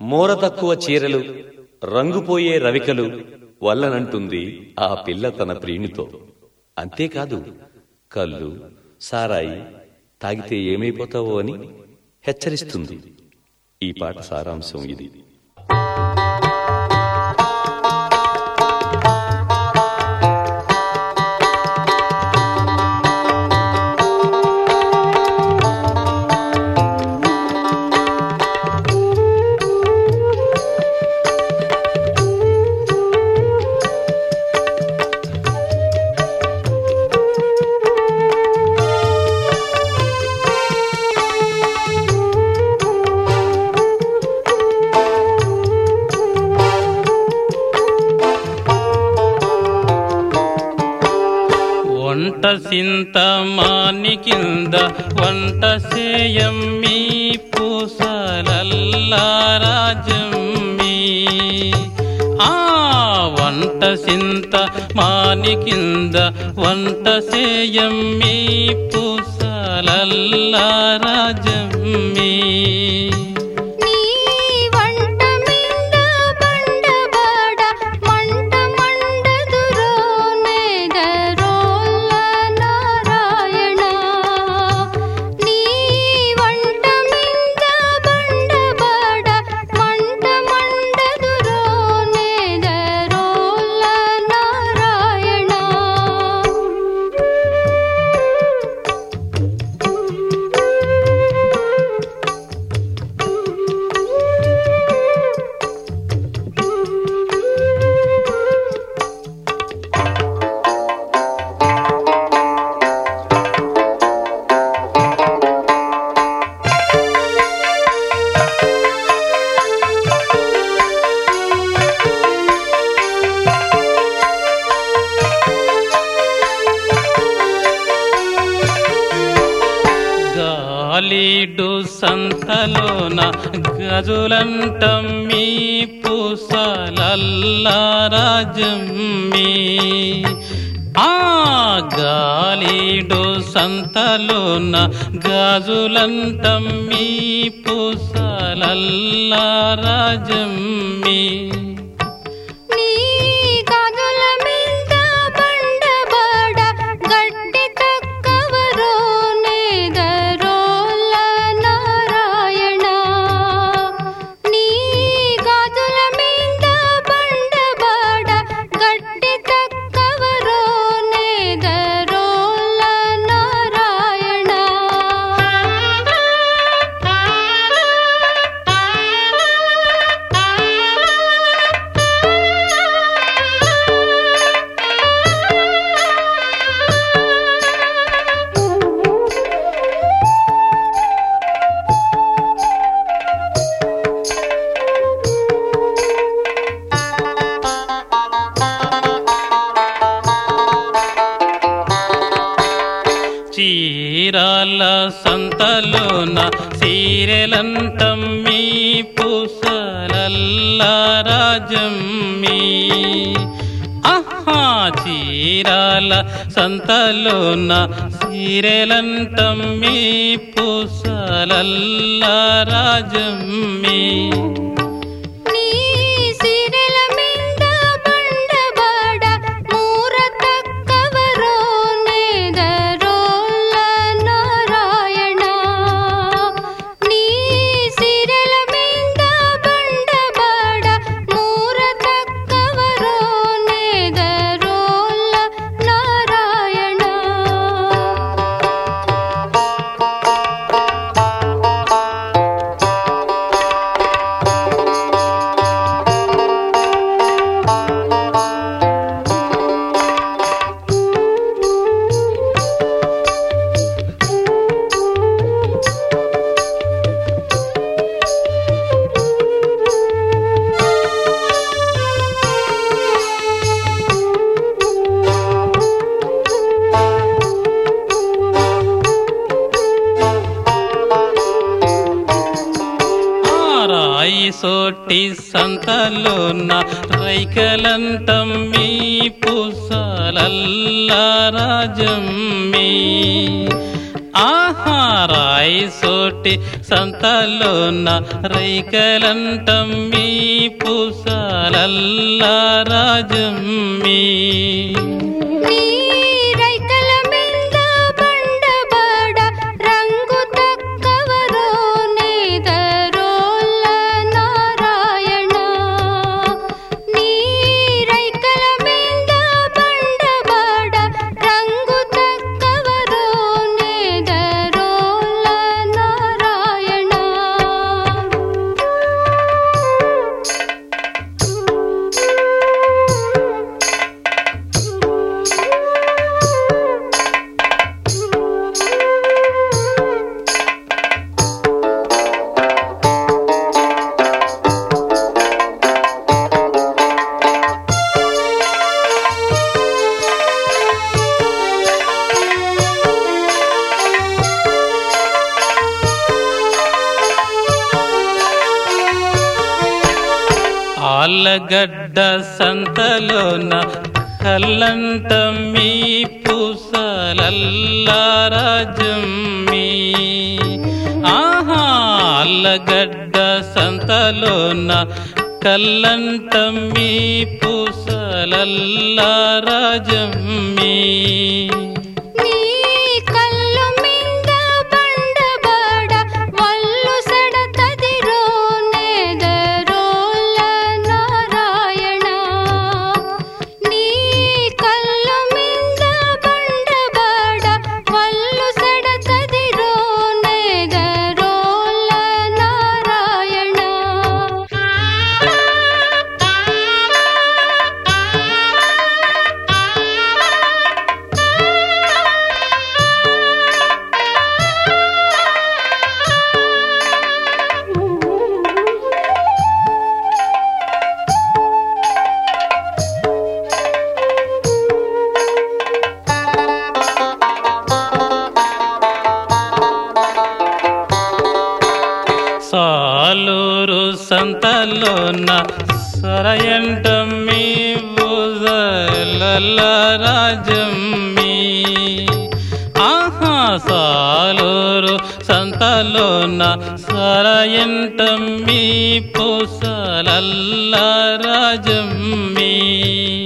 మోర తక్కువ చీరలు రంగుపోయే రవికలు వల్లనంటుంది ఆ పిల్ల తన ప్రియునితో అంతేకాదు కళ్ళు సారాయి తాగితే ఏమైపోతావో అని హెచ్చరిస్తుంది ఈ పాట సారాంశం ఇది వంట సింత మాని కింద వంట సేయమ్మి పూసలల్లారాజమ్మి ఆ వంట సింత మాని కింద వంట సేయమ్మి పూసలల్లారాజమ్మి నీ వంట మింద బండబాడ మంట మండదురో నేగరోల్ల నారాయణ నీ వంట మింద బండబాడ మంట మండదురో నేగరోల్ల నారాయణ గాలిడు సంతలోన గజులంటం మీ పూసలల్లారాజమ్మి ఆ గాలిడు సంతలోన గాజులంటం మీ పూసలల్లారాజమ్మి నీ గాజుల మీద బండబాడ గడ్డి తక్కవరో నేగరోల నారాయణ నీ గాజుల మీద బండబాడ గడ్డి తక్కవరో నేగరోల నారాయణ చీరాల సంతలోన సీరెలంటం మీ పూసలల్లారాజమ్మి ఆహా చీరాల సంతలోన సీరెలంటం మీ పూసలల్లారాజమ్మి నీ సిరెల మీద బండబాడ మూర తక్కవరో నేగరోల్ల నారాయణ నీ సిరెల మీద బండబాడ మూర తక్కవరో నేగరోల్ల నారాయణ ఆ రాయి సోటి సంతలోన రైకలంటం మీ పూసలల్లారాజమ్మి ఆహారాయి సోటి సంతలోన రైకలంటం మీ పూసలల్లా రాజమ్మి నీ రైకల మీద బండబడ రంగు తక్కవరో నేదరోల్ల నారాయణ నీ రైకల మీద బండబడ రంగు తక్కవరో నేదరోల్ల నారాయణ ఆలగడ్డ సంతలోన కల్లంట మీ పూసలల్లా రాజమ్మి ఆహా ఆలగడ్డ సంతలోన కల్లంట మీ పూసలల్లా రాజమ్మి నీ కళ్ళు మింద బండబడ వల్లు సడతదిరో నేదరోల్ల నారాయణ నీ కళ్ళు మింద బండబడ వల్లు సడతదిరో నేదరోల్ల నారాయణ సాలూరు సంతలోన సరయంటం మీ బుజల రాజమ్మి ఆహా సాలూరు సంతలోన సరయంటం మీ పూసలల్ల రాజమ్మి